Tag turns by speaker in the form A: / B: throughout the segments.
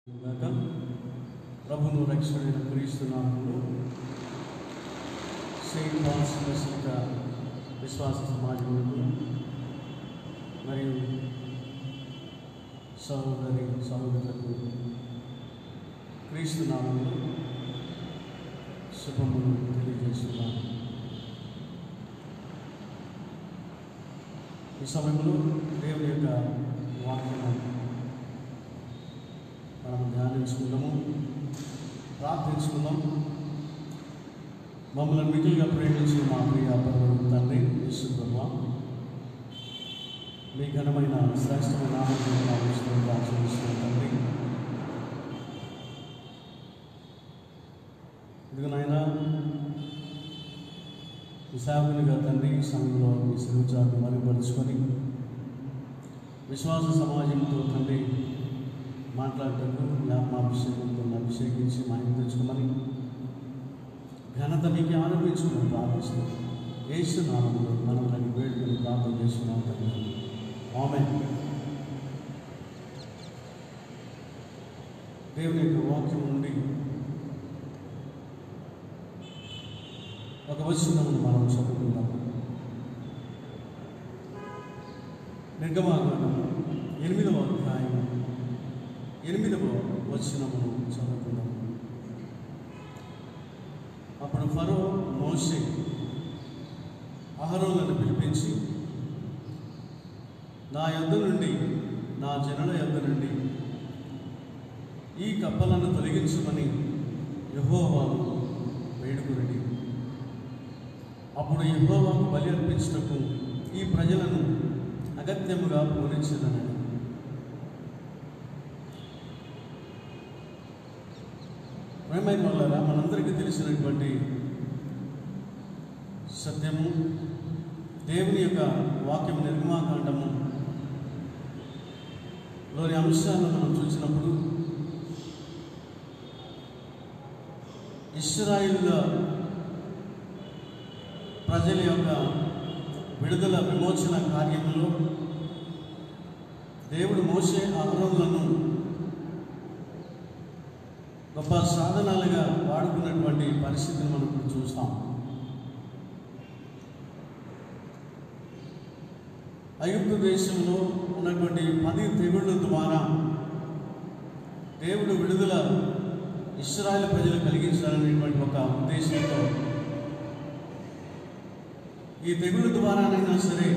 A: గాక ప్రభును రక్షణైన క్రీస్తునామంలో Saint Paul's బసిలిక విశ్వాస సమాజములకు మరియు సహోదరి సహోదరులకు క్రీస్తునామంలో శుభములు తెలియజేస్తున్నాను ఈ సమయంలో దేవుని యొక్క వాక్యము మనం ధ్యానించుకుందాము ప్రార్థించుకుందాం మమ్మల్ని మిగిలిగా ప్రేమించిన మా ప్రియ పరమ తండ్రి యేసు బ్రహ్మ మీ ఘనమైన శ్రేష్టమైన నామములను ఆవిష్కరించి ఆచరిస్తున్న తండ్రి ఇదిగో నాయన ఈ సేవకునిగా తండ్రి ఈ సమయంలో మీ శిరుచాన్ని మరుగుపరుచుకొని విశ్వాస సమాజంతో తండ్రి మాట్లాడటకు జ్ఞాపనాభిషేకంతో అభిషేకించి మా ఇంటి తెచ్చుకోమని ఘనత మీకు ఆనందించుకుని ప్రార్థిస్తూ యేసు నామంలో మనం దాన్ని వేడుకొని ప్రార్థన చేసుకున్నాం తండ్రి ఆమె దేవుని యొక్క వాక్యం నుండి ఒక వచనమును మనం చదువుకుందాం నిర్గమాకాండం ఎనిమిదవ అధ్యాయం ఎనిమిదవ వచనమును చదువుకుందాం అప్పుడు ఫరో మోషే అహరోలను పిలిపించి నా యొద్ద నుండి నా జనుల యొద్ద నుండి ఈ కప్పలను తొలగించమని యహోవాను వేడుకుని అప్పుడు యహోవాకు బలి అర్పించుటకు ఈ ప్రజలను అగత్యముగా పూరించదనని ప్రేమైన వల్ల మనందరికీ తెలిసినటువంటి సత్యము దేవుని యొక్క వాక్యం నిర్మాకాండము లోని అంశాలను మనం చూసినప్పుడు ఇస్రాయిల్ ప్రజల యొక్క విడుదల విమోచన కార్యంలో దేవుడు మోసే అహరోన్లను గొప్ప సాధనాలుగా వాడుకున్నటువంటి పరిస్థితిని మనం ఇప్పుడు చూస్తాం ఐగుప్తు దేశంలో ఉన్నటువంటి పది తెగుళ్ళ ద్వారా దేవుడు విడుదల ఇస్రాయల్ ప్రజలు కలిగించాలనేటువంటి ఒక ఉద్దేశంతో ఈ తెగుళ్ళ ద్వారానైనా సరే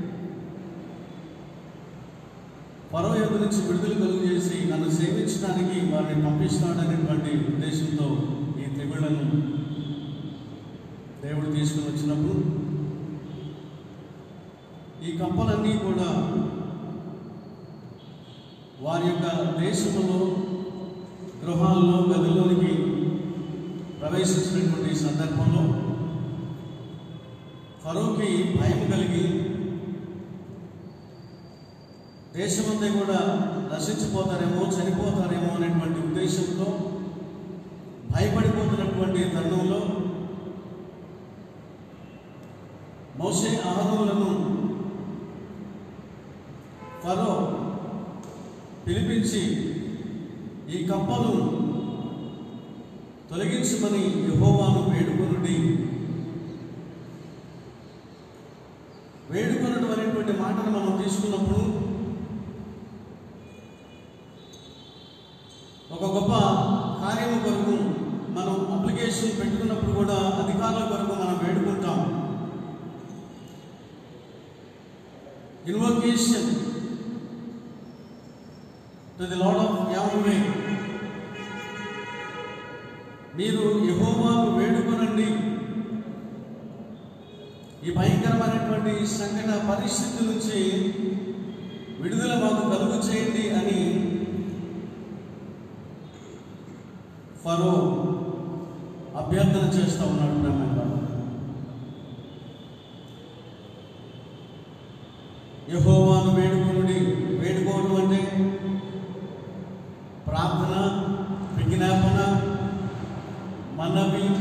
A: పరో యొక్క నుంచి విడుదల కలుగు చేసి నన్ను సేవించడానికి వారిని పంపిస్తాడనేటువంటి ఉద్దేశంతో ఈ తెగుళ్లను దేవుడు తీసుకుని వచ్చినప్పుడు ఈ కప్పలన్నీ కూడా వారి యొక్క దేశంలో గృహాల్లో గదుల్లోనికి ప్రవేశించినటువంటి సందర్భంలో ఫరోకి భయం కలిగి దేశమంతా కూడా నశించిపోతారేమో చనిపోతారేమో అనేటువంటి ఉద్దేశంతో భయపడిపోతున్నటువంటి తరుణంలో మోసే ఆహారములను ఫరో పిలిపించి ఈ కప్పను తొలగించమని యహోవాను వేడుకొనుడి వేడుకొనడం అనేటువంటి మాటను మనం తీసుకున్నప్పుడు ఒక గొప్ప కార్యము కొరకు మనం అప్లికేషన్ పెట్టుకున్నప్పుడు కూడా అధికారుల కొరకు మనం వేడుకుంటాం invocation to the lord of Yahweh మీరు యహోవాను వేడుకొనండి ఈ భయంకరమైనటువంటి సంకట పరిస్థితి నుంచి విడుదల మాకు కలుగు చేయండి అని ఫరో అభ్యర్థన చేస్తూ ఉన్నాడు బ్రహ్మంగా యహోవాను వేడుకొనుడి వేడుకోవడం అంటే ప్రార్థన విజ్ఞాపన మనవి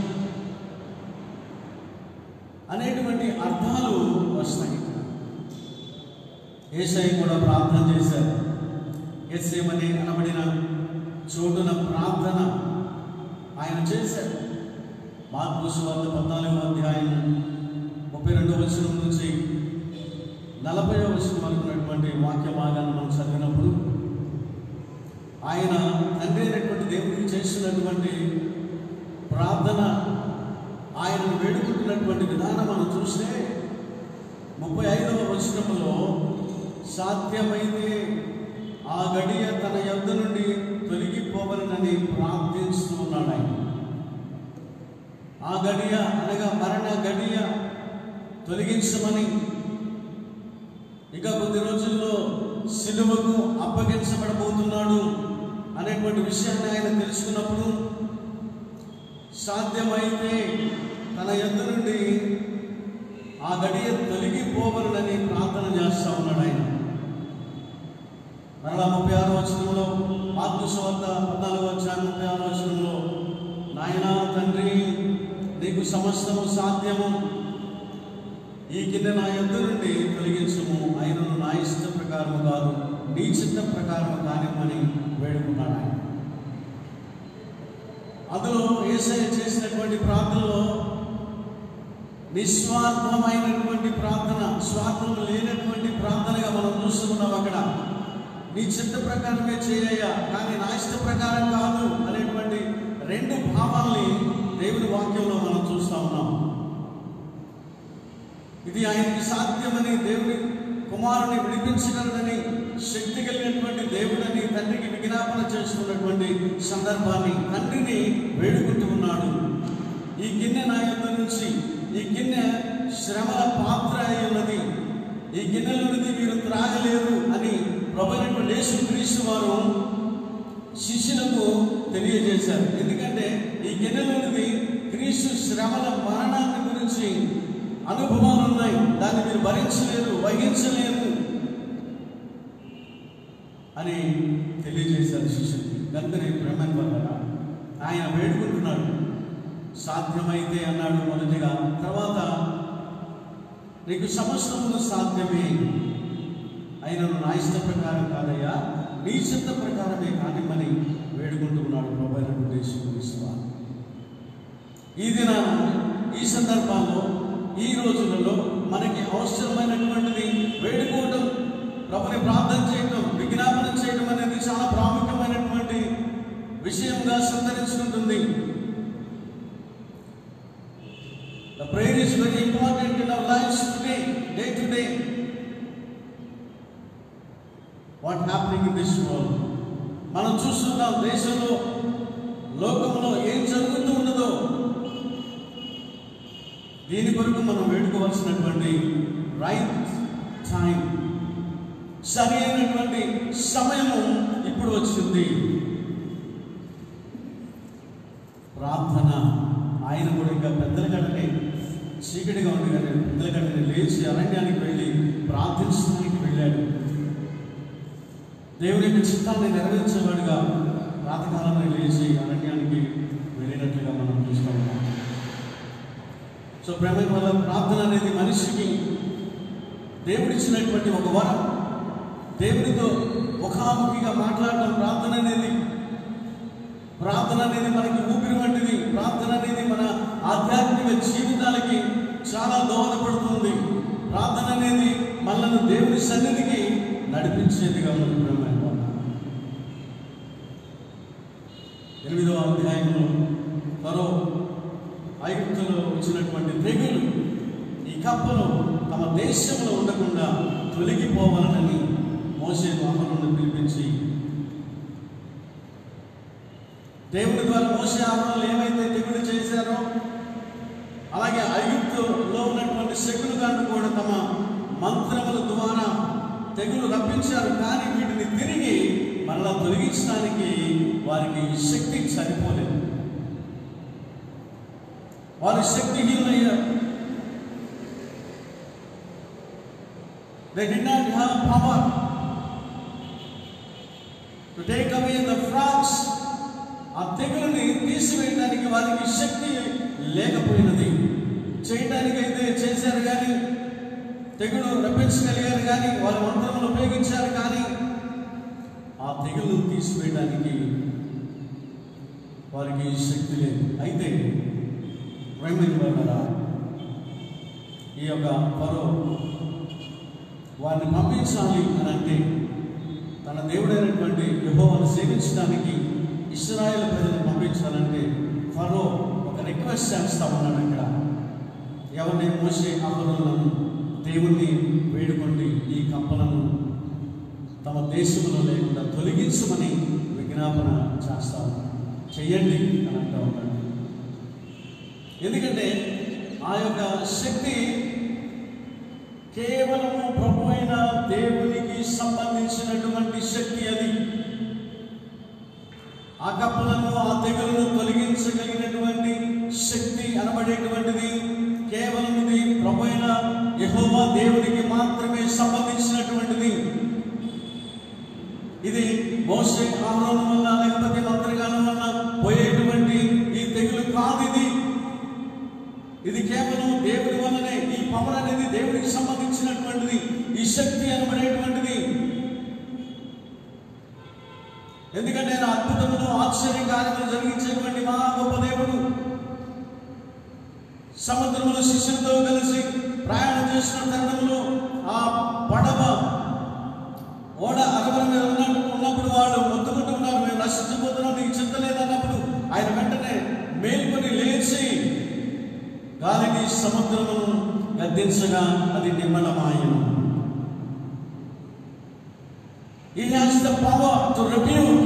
A: అనేటువంటి అర్థాలు వస్తాయి ఇక్కడ ఏసై కూడా ప్రార్థన చేశారు ఎస్సేమని అనబడిన చోటున ప్రార్థన ఆయన చేశారు మార్పు సువార్త పద్నాలుగో అధ్యాయం ముప్పై రెండో వచనం నుంచి నలభై వచనం వరకు ఉన్నటువంటి వాక్య భాగాన్ని మనం చదివినప్పుడు ఆయన తండ్రి అయినటువంటి దేవుడికి చేస్తున్నటువంటి ప్రార్థన ఆయనను వేడుకుంటున్నటువంటి విధానం మనం చూస్తే ముప్పై ఐదవ వచనంలో సాధ్యమైతే ఆ గడియ తన యొద్ద నుండి తొలగిపోవలనని ప్రార్థిస్తూ ఉన్నాడు ఆయన ఆ గడియ అనగా మరణ గడియ తొలగించమని ఇక కొద్ది రోజుల్లో సిలువకు అప్పగించబడబోతున్నాడు అనేటువంటి విషయాన్ని ఆయన తెలుసుకున్నప్పుడు సాధ్యమైతే తన యొద్ద నుండి ఆ గడియ తొలగిపోవలనని ప్రార్థన చేస్తా ఉన్నాడు ఆయన మరలా ముప్పై ఆరో వచనంలో ఆత్మశోత పద్నాలుగో వచ్చాను ముప్పై ఆరో వచనంలో నాయన తండ్రి నీకు సమస్తము సాధ్యము ఈ కింద నా యొద్ద నుండి తొలగించము ఆయనను నా ఇష్ట ప్రకారము కాదు నీ చిత్త ప్రకారము కానిమ్మని వేడుకున్నాడు ఆయన అందులో ఏసయ్య చేసినటువంటి ప్రార్థనలో నిస్వార్థమైనటువంటి ప్రార్థన స్వార్థం లేనటువంటి ప్రార్థనగా మనం చూస్తున్నాం అక్కడ నీ చిత్త ప్రకారమే చేయయ్యా కానీ నా ఇష్ట ప్రకారం కాదు అనేటువంటి రెండు భావాల్ని దేవుని వాక్యంలో మనం చూస్తా ఉన్నాం ఇది ఆయనకి సాధ్యమని దేవుని కుమారుని విడిపించగలదని శక్తి కలిగినటువంటి దేవుడని తండ్రికి విజ్ఞాపన చేస్తున్నటువంటి సందర్భాన్ని తండ్రిని వేడుకుంటూ ఉన్నాడు ఈ గిన్నె నా యొద్ద నుంచి ఈ గిన్నె శ్రమల పాత్ర అయి ఉన్నది ఈ గిన్నెలోనిది మీరు త్రాగలేరు అని ప్రభుత్వ యేసుక్రీస్తు వారు శిష్యులకు తెలియజేశారు ఎందుకంటే ఈ గిన్నెలోనిది క్రీస్తు శ్రమల మరణాన్ని గురించి అనుభవాలు ఉన్నాయి దాన్ని మీరు భరించలేరు వహించలేరు అని తెలియజేశారు శిష్యుడికి గంగని బ్రహ్మన్ వల్ల ఆయన వేడుకుంటున్నాడు సాధ్యమైతే అన్నాడు మొదటిగా తర్వాత నీకు సమస్తము సాధ్యమే అయినను నా ఇష్ట ప్రకారం కాదయ్యా నీ చిత్త ప్రకారమే కానిమ్మని వేడుకుంటూ ఉన్నాడు ప్రభు యేసుక్రీస్తు ఈ దినాన ఈ సందర్భాల్లో ఈ రోజులలో మనకి అవసరమైనటువంటిది వేడుకోవటం ప్రభుని ప్రార్థన చేయటం విజ్ఞాపన చేయడం అనేది చాలా ప్రాముఖ్యమైనటువంటి విషయంగా సంతరించుకుంటుంది The prayer is very important in our lives today, day to day. What happening in this world? మనం చూస్తున్నాం దేశంలో లోకంలో ఏం జరుగుతూ ఉన్నదో దీని కొరకు మనం వేడుకోవాల్సినటువంటి రైట్ టైం సరి అయినటువంటి సమయము ఇప్పుడు వచ్చింది ప్రార్థన ఆయన కూడా ఇంకా పెద్దల గడనే చీకటిగా ఉంది కానీ పెద్దల గడని లేచి అరణ్యానికి వెళ్ళి ప్రార్థించడానికి వెళ్ళాడు దేవుని యొక్క చిత్తాన్ని నెరవేర్చేవాడుగా ప్రాతకాలంలో లేచి అరణ్యానికి వెళ్ళినట్లుగా మనం చూస్తూ ఉన్నాం సో ప్రేమ వల్ల ప్రార్థన అనేది మనిషికి దేవుడిచ్చినటువంటి ఒక వరం దేవునితో ముఖాముఖిగా మాట్లాడటం ప్రార్థన అనేది ప్రార్థన అనేది మనకి ఊపిరి వంటిది ప్రార్థన అనేది మన ఆధ్యాత్మిక జీవితాలకి చాలా దోహదపడుతుంది ప్రార్థన అనేది మనల్ని దేవుని సన్నిధికి నడిపించేదిగా ఉంది ప్రేమ ఎనిమిదవ అధ్యాయంలో మరో ఐగుప్తులో వచ్చినటువంటి తెగులు ఈ కప్పలు తమ దేశంలో ఉండకుండా తొలగిపోవాలని మోసే అహరోను పిలిపించి దేవుని ద్వారా మోసే అహరోనులు ఏమైతే తెగులు చేశారో అలాగే ఐగుప్తులో ఉన్నటువంటి శకులు గారు కూడా తమ మంత్రముల ద్వారా తెగులు రప్పించారు కానీ వీటిని తిరిగి మరలా తొలగించడానికి వారికి శక్తి సరిపోలేదు వారు శక్తిహీనయ్యారు They did not have power to take away the frogs. ఆ తెగులని తీసివేయడానికి వారికి శక్తి లేకపోయినది చేయడానికి అయితే చేశారు కానీ తెగులు రప్పించగలిగారు కానీ వారి మంత్రములు ఉపయోగించారు కానీ ఆ తెగులు తీసివేయడానికి వారికి శక్తి లేదు అయితే ప్రేమిని వల్ల ఈ యొక్క పరో వారిని పంపించాలి అని అంటే తన దేవుడైనటువంటి యెహోవాను సేవించడానికి ఇస్రాయేల్ ప్రజలను పంపించాలంటే ఫరో ఒక రిక్వెస్ట్ చేస్తా ఉన్నాడు ఇక్కడ ఎవరిని మోసే అహరోలను దేవుణ్ణి వేడుకోండి ఈ కప్పలను తమ దేశంలో లేకుండా తొలగించమని విజ్ఞాపన చేస్తా ఉన్నాడు చెయ్యండి అని అంటూ ఉన్నాడు ఎందుకంటే ఆ యొక్క శక్తి కేవలము ప్రభు అయిన దేవునికి సంబంధించినటువంటి శక్తి అది ఆ కప్పలను ఆ తెగులను తొలగించగలిగినటువంటి శక్తి అనబడేటువంటిది కేవలం ఇది ప్రభు అయిన యెహోవా దేవునికి మాత్రమే సంబంధించినటువంటిది ఇది మోసే ఆహ్వానం వల్ల లేకపోతే మంత్రగానం వల్ల పోయేటువంటి ఈ తెగులు కాదు ఇది ఇది కేవలం దేవుడి వల్లనే ఈ పవర్ అనేది దేవుడికి సంబంధించినటువంటిది ఈ శక్తి అనబడేటువంటిది ఎందుకంటే ఆయన అద్భుతములు ఆశ్చర్య కార్యములు జరిగించేటువంటి మహా గొప్ప దేవుడు సముద్రములో శిష్యులతో కలిసి ప్రయాణం చేసిన తరుణంలో ఆ పడవ ఓడ అరవల మీద ఉన్నప్పుడు ఉన్నప్పుడు వాళ్ళు మొత్తుకుంటూ ఉన్నారు మేము నశించిపోతున్నాం నీకు చింత లేదన్నప్పుడు ఆయన వెంటనే మేల్కొని లేచి గాలిని సముద్రమును గద్దించగా అది నిమ్మలమాయను He has the power to rebuke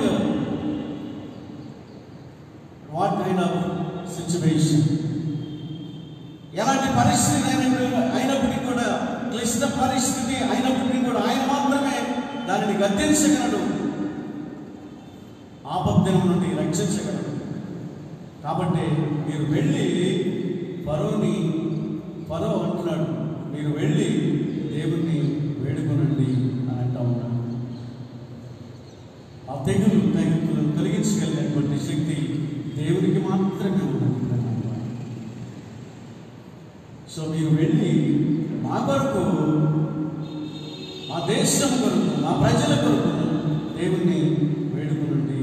A: what kind of situation. ఎలాంటి పరిస్థితి అయినప్పుడు అయినప్పటికీ కూడా క్లిష్ట పరిస్థితి అయినప్పటికీ కూడా ఆయన మాత్రమే దానిని గద్దించగలడు ఆపద్యం నుండి రక్షించగలడు కాబట్టి మీరు వెళ్ళి ఫరోని ఫరో అంటున్నాడు మీరు వెళ్ళి దేవుణ్ణి వేడుకొనండి అని అంటా ఉన్నాడు ఆ తెగులు తెగులు కలిగించగలిగినటువంటి శక్తి దేవునికి మాత్రమే ఉన్నది ప్రేమ. సో మీరు వెళ్ళి మా కొరకు మా దేశం కొరకు మా ప్రజల కొరకు దేవుణ్ణి వేడుకునండి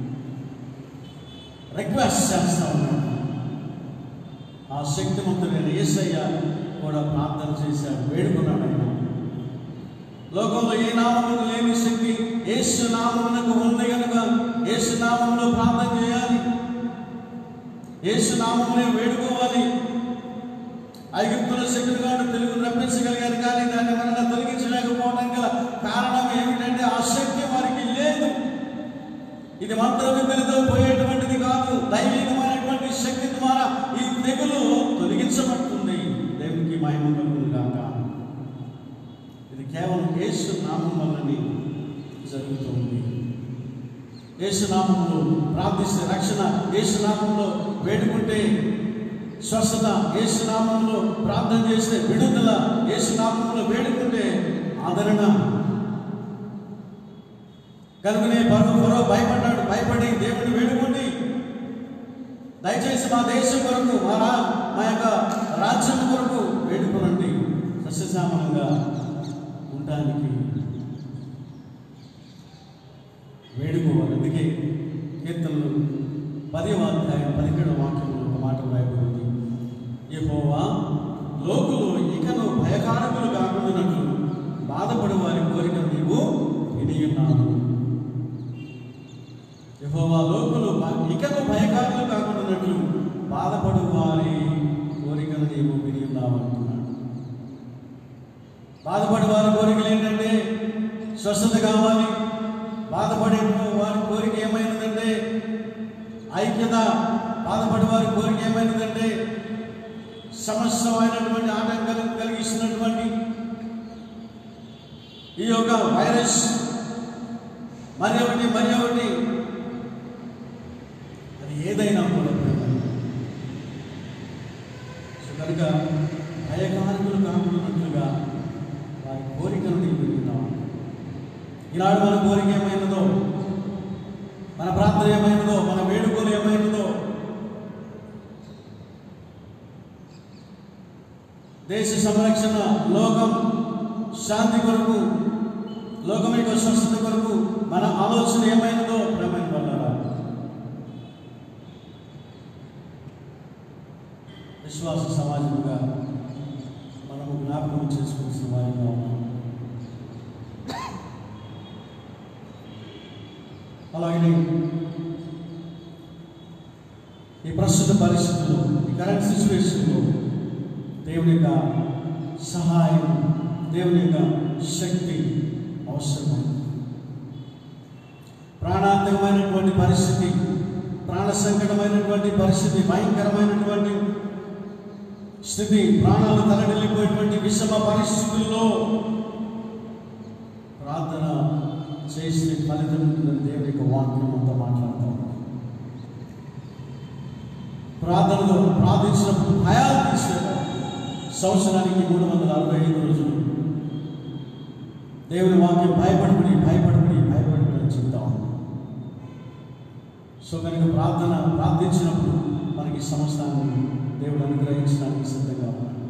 A: రిక్వెస్ట్ చేస్తా ఉన్నాను ఆ శక్తిమంతుడైన యేసయ్య కూడా ప్రార్థన చేశాడు వేడుకున్నాడు ఆయన లోకంలో ఏ నామమును లేని శక్తి యేసు నామమునకు ఉంది కనుక యేసు నామంలో ప్రార్థన చేయాలి యేసు నామమునే వేడుకోవాలి ఐగుప్తుల శక్తులుగాను తెలుగు రప్పించగలిగారు కానీ దాన్ని మన తొలగించలేకపోవడం గల కారణం ఏమిటంటే ఆ శక్తి వారికి లేదు ఇది మంత్ర విద్యలతో పోయేటువంటిది కాదు దైవికమైనటువంటి శక్తి ద్వారా ఈ తెగులు తొలగించబడుతుంది దేవునికి మహిమ కలుగును గాక ఇది కేవలం యేసు నామం వల్లనే జరుగుతుంది యేసు నామంలో ప్రార్థిస్తే రక్షణ యేసు నామంలో వేడుకుంటే స్వస్థత యేసు నామంలో ప్రార్థన చేస్తే విడుదల యేసు నామంలో వేడుకుంటే ఆదరణ కనుకనే పరో పరో భయపడ్డాడు భయపడి దేవుని వేడుకోండి దయచేసి మా దేశం కొరకు మా రా మా యొక్క రాజ్యం కొరకు వేడుకోనండి సస్యశ్యామలంగా ఉండడానికి వేడుకోవాలి అందుకే కీర్తనలు పదివ అధ్యాయం పదిహేడవ వాక్యంలో ఒక మాట రాయబడింది యెహోవా లోకులు ఇకను భయకారకులు కాకుండానట్లు బాధపడు వారి కోరిక నీవు వినియున్నావు యెహోవా లోకులు బ- ఇకను భయకారులు కాకుండానట్లు బాధపడు వారి కోరికను నీవు వినియున్నావు అంటున్నాడు బాధపడే వారి కోరికలు ఏంటంటే స్వస్థత కావాలి బాధపడే వారి కోరిక ఏమైనదంటే ఐక్యత బాధపడే వారి కోరిక ఏమైనదంటే సమస్తమైనటువంటి ఆటంకాలు కలిగిస్తున్నటువంటి ఈ యొక్క వైరస్ మరి ఒకటి మరి ఒకటి అది ఏదైనా కూడా ప్రేమ. సో కనుక భయకారకులు కాకున్నట్లుగా వారి కోరికను నీవు వింటున్నావు ఈనాడు మన కోరిక ఏమైనదో మన ప్రార్థన ఏమైనదో మన వేడుకలు ఏమైనదో దేశ సంరక్షణ లోకం శాంతి కొరకు లోకం యొక్క స్వస్థత కొరకు మన ఆలోచన ఏమైనదో ప్రేమైన వల్ల విశ్వాస సమాజంగా మనము జ్ఞాపకం చేసుకోవాల్సిన వారిగా ఉన్నాం అలాగే ఈ ప్రస్తుత పరిస్థితుల్లో ఈ కరెంట్ సిచ్యువేషన్లో దేవుని యొక్క సహాయం దేవుని యొక్క శక్తి అవసరమైంది ప్రాణాంతకమైనటువంటి పరిస్థితి ప్రాణ సంకటమైనటువంటి పరిస్థితి భయంకరమైనటువంటి స్థితి ప్రాణాలు తలడిల్లిపోయేటువంటి విషమ పరిస్థితుల్లో ప్రార్థన చేస్తే ఫలితం ఉంటుందని దేవుని యొక్క వాక్యం అంతా మాట్లాడతాం ప్రార్థనలో ప్రార్థించినప్పుడు భయాలు తీసేవారు సంవత్సరానికి మూడు వందల అరవై ఐదు రోజులు దేవుని వాక్యం భయపడుకుని భయపడుకుని భయపడుకుని అని చెప్తా ఉన్నాం సో కనుక ప్రార్థన ప్రార్థించినప్పుడు మనకి సమస్తాన్ని దేవుడు అనుగ్రహించడానికి సిద్ధంగా ఉన్నాడు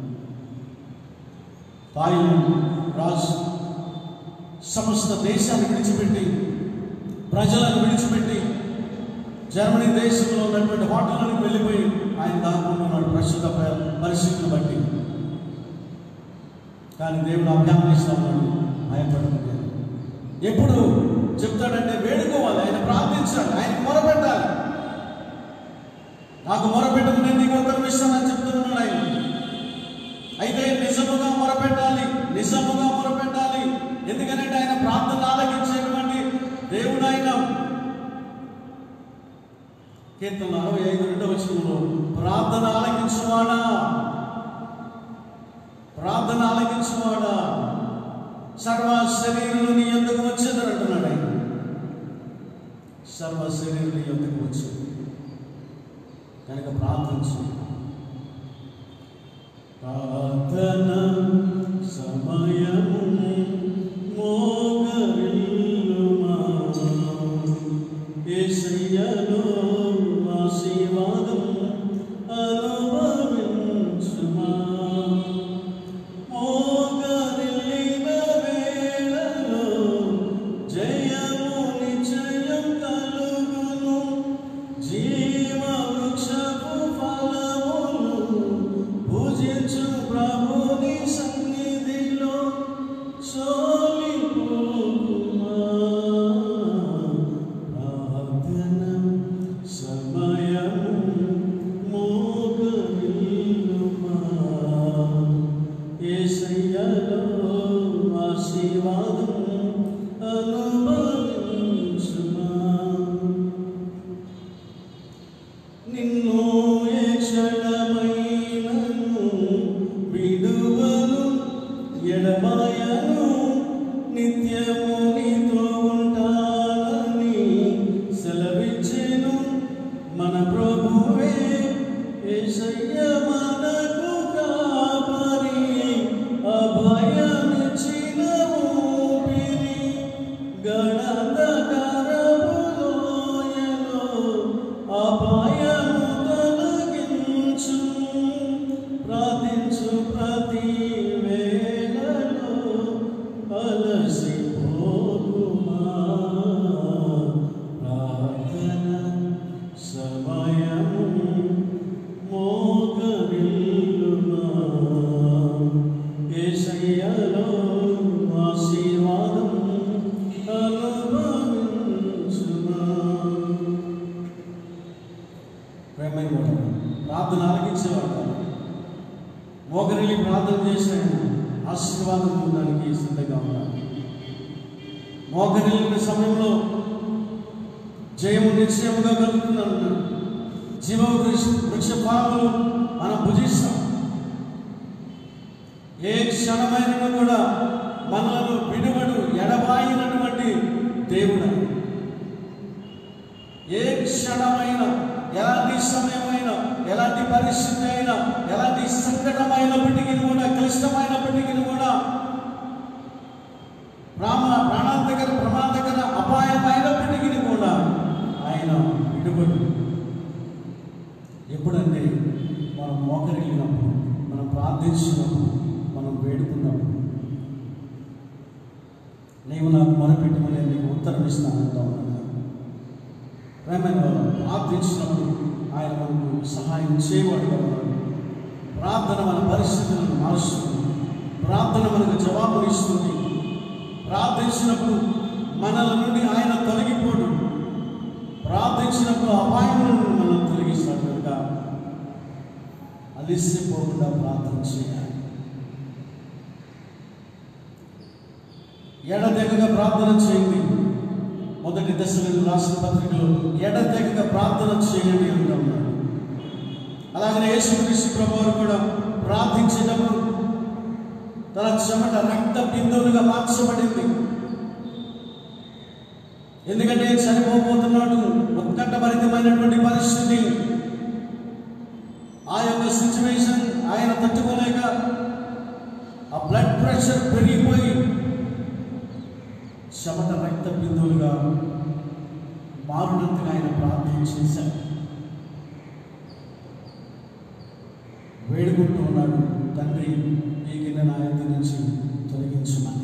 A: తాయిలాండ్ రాజు సమస్త దేశాన్ని విడిచిపెట్టి ప్రజలను విడిచిపెట్టి జర్మనీ దేశంలో ఉన్నటువంటి హోటళ్ళకి వెళ్ళిపోయి ఆయన దాక్కున్నాడు ప్రస్తుత ప- పరిస్థితిని బట్టి కానీ దేవుడు అభ్యాపిస్తా ఉన్నాడు భయపడుతుంది ఎప్పుడు చెప్తాడంటే వేడుకోవాలి ఆయన ప్రార్థించాలి ఆయన మొరపెట్టాలి నాకు మొరపెట్టదు నేను నీకు ఉత్తరం ఇస్తానని చెప్తున్నాడు ఆయన అయితే నిజముగా మొరపెట్టాలి నిజముగా మొరపెట్టాలి ఎందుకంటే ఆయన ప్రార్థన ఆలకించేటువంటి దేవుడు ఆయన కీర్తన అరవై ఐదు రెండవ వచనంలో ప్రార్థన ఆలకించువాడా ప్రార్థన ఆలకించువాడా సర్వ శరీరులు నీ ఎందుకు వచ్చేదని అంటున్నాడు ఆయన సర్వ శరీరులు నీ ఎందుకు వచ్చేది కనుక ప్రార్థించు ప్రార్థన సమయము మోగరిల్లుమా యేసయ్యలో ఆశీర్వాదం అనుభవించుమా మోగరిల్లిన వేళలో జయము నిశ్చయం కలుగును జీవ వృక్షపు ఫలములు పూజించు ప్రభుని సన్నిధిలో సోలిపోకుమా ప్రార్థన సమయము మోగరిల్లుమా యేసయ్యలో ఆశీర్వాదం అనుభవించుమా నిన్ను ఏ క్షణమైనను విడువను ఎడబాయను నిత్యము నీతో ఉంటానని సెలవిచ్చెను మన ప్రభువే యేసయ్య మనకు కాపరి అభయమిచ్చిన ఊపిరి గణంధకరములోయలో అపాయము తొలగించు ప్రార్థించు ప్రతి వేళలో అలసిపోకుమా ప్రార్థన సమయము మోకరిల్లుమా యేసయ్యలో ఆశీర్వాదం అనుభవించుమా ప్రేమైన వాడు, ప్రార్థన ఆలకించేవాడు కాదు. మోకరిల్లి ప్రార్థన చేసే ఆశీర్వాదం పొందడానికి సిద్ధంగా ఉన్నాడు మోకరిల్లిన సమయంలో జయము నిశ్చయముగా కలుగుతున్నాడు అన్నాడు. జీవ వృక్ష వృక్ష ఫలములు మనం భుజిస్తాం ఏ క్షణమైన కూడా మనలను విడువడు ఎడబాయినటువంటి దేవుడు ఆయన. ఏ క్షణమైన ఎలాంటి సమయమైనా ఎలాంటి పరిస్థితి అయినా ఎలాంటి సంకటమైనప్పటికీ కూడా క్లిష్టమైనప్పటికీ కూడా ప్రాణ ప్రాణాంతకర ప్రమాదకర అపాయమైనప్పటికీ కూడా ఆయన విడుబడు ఎప్పుడంటే మనం మోకరిల్లినప్పుడు మనం ప్రార్థించినప్పుడు మనం వేడుకున్నప్పుడు నీవు నాకు మొరపెట్టమని నేను నీకు ఉత్తరం ఇస్తానంటా ఉన్నాను ప్రేమైన వాళ్ళు ప్రార్థించినప్పుడు ఆయన మనకు సహాయం చేయవాడుగా ఉన్నాడు ప్రార్థన మన పరిస్థితులను మారుస్తుంది ప్రార్థన మనకు జవాబునిస్తుంది ప్రార్థించినప్పుడు మనల నుండి ఆయన తొలగిపోడు ప్రార్థించినప్పుడు అపాయం నుండి మనం తొలగిస్తాడు కనుక అలిసిపోకుండా ప్రార్థన చేయాలి ఎడతెగక ప్రార్థన చేయండి మొదటి దశలో రాసిన పత్రికలో ఎడతెగక ప్రార్థన చేయండి అంటూ ఉన్నాడు అలాగనే యేసుక్రీస్తు ప్రభువారు కూడా ప్రార్థించేటప్పుడు తన చెమట రక్త బిందువులుగా మార్చబడింది ఎందుకంటే చనిపోబోతున్నాడు ఉత్కంఠభరితమైనటువంటి పరిస్థితి ఆ యొక్క సిచ్యువేషన్ ఆయన తట్టుకోలేక ఆ బ్లడ్ ప్రెషర్ పెరిగిపోయి చెమట రక్త బిందువులుగా మారునంతగా ఆయన ప్రార్థన చేశాడు వేడుకుంటూ ఉన్నాడు తండ్రి ఈ గిన్నె నా యొక్క నుంచి తొలగించమని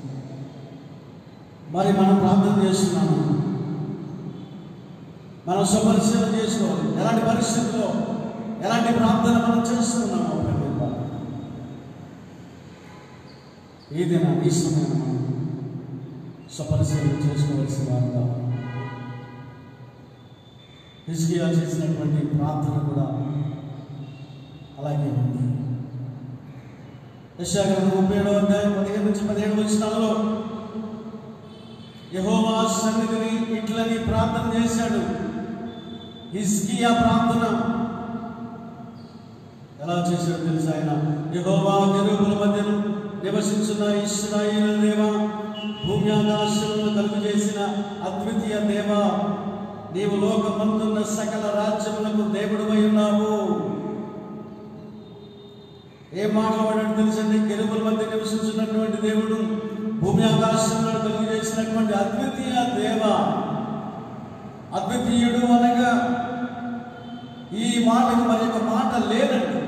A: మరి మనం ప్రార్థన చేస్తున్నాము మనం సుపరిశీలన చేసుకోవాలి ఎలాంటి పరిస్థితుల్లో ఎలాంటి ప్రార్థన మనం చేస్తున్నాము ప్రభువా? ఈ దిన ఈ సమయం మనం సుపరిశీలన చేసుకోవాల్సిన వారుగా హిజ్కియా చేసినటువంటి ప్రార్థన కూడా అలాగే ఉంది యశాగ్రంథం ముప్పై ఏడవ అధ్యాయం పదిహేను నుంచి పదిహేడు వచ్చినాలలో యహోవా సన్నిధిని ఇట్లని ప్రార్థన చేశాడు హిజ్కియా ప్రార్థన ఎలా చేశాడు తెలుసా ఆయన యహోవా గెలుపుల మధ్యను నివసించిన ఇస్రాయేల్ దేవా భూమి ఆకాశములను కలుగు చేసిన అద్వితీయ దేవా నీవు లోకమందున్న సకల రాజ్యములకు దేవుడువై ఉన్నావు ఏ మాట్లాడాడు తెలుసండి గెలుపుల మధ్య నివసించినటువంటి దేవుడు భూమి ఆకాశంలో కలుగు చేసినటువంటి అద్వితీయ దేవ అద్వితీయుడు అనగా ఈ మాటకు మరి ఒక మాట లేదండి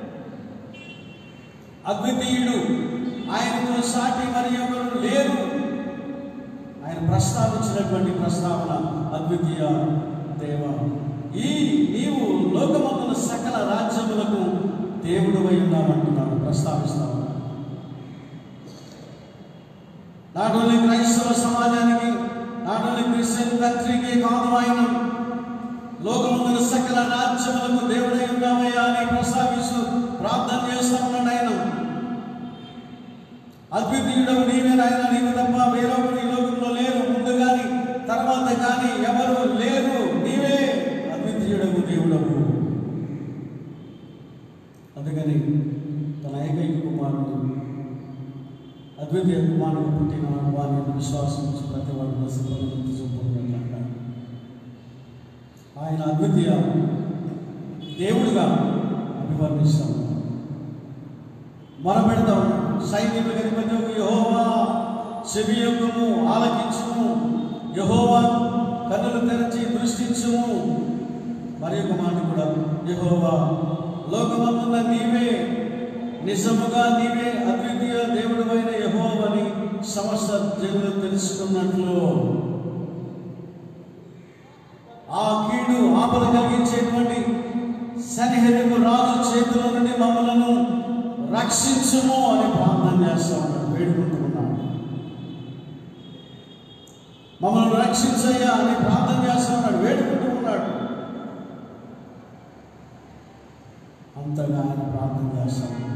A: అద్వితీయుడు ఆయనతో సాటి మరి ఎవరు లేరు ఆయన ప్రస్తావించినటువంటి ప్రస్తావన అద్వితీయ దేవ ఈ నీవు లోకమందున సకల రాజ్యములకు దేవుడు అయి ఉన్నామంటున్నాడు ప్రస్తావిస్తా ఉన్నాడు నాట్ ఓన్లీ క్రైస్తవ సమాజానికి నాట్ ఓన్లీ క్రిస్టియన్ కంట్రీకి కాదు ఆయన లోకముందున సకల రాజ్యములకు దేవుడై ఉన్నామయ్యా అని ప్రస్తావిస్తూ ప్రార్థన చేస్తా ఉన్నాడు ఆయన అద్వితీయుడవు నీవే నాయన నీవు తప్ప వేరొకరు ఈ లోకంలో లేరు ముందు కానీ తర్వాత కానీ ఎవరు లేరు నీవే అద్వితీయుడవు దేవుడవు అందుకని తన ఏకైక కుమారుడు అద్వితీయ కుమారుడు పుట్టిన వారిని విశ్వాసం ఉంచి ప్రతి వాడు నశింపని చూపుకుంటున్నాడు ఆయన అద్వితీయ దేవుడుగా అభివర్ణిస్తాం మొరపెడతాం సైనికులు కనిపెట్టకు యహోవా చెవియొక్కము ఆలకించుము యహోవా కన్నులు తెరచి దృష్టించుము మరి ఒక మాట కూడా యహోవా లోకమందున్న నీవే నిజముగా నీవే అద్వితీయ దేవుడమైన యహోవని సమస్త జనులు తెలుసుకున్నట్లు ఆ కీడు ఆపద కలిగించేటువంటి సరిహద్దుకు రాజు చేతుల నుండి మమ్మలను రక్షించుము అని ప్రార్థన చేస్తా ఉన్నాడు వేడుకుంటూ ఉన్నాడు మమ్మల్ని రక్షించయ్యా అని ప్రార్థన చేస్తా ఉన్నాడు వేడుకుంటూ ఉన్నాడు అంతగా ఆయన ప్రార్థన చేస్తా ఉన్నాడు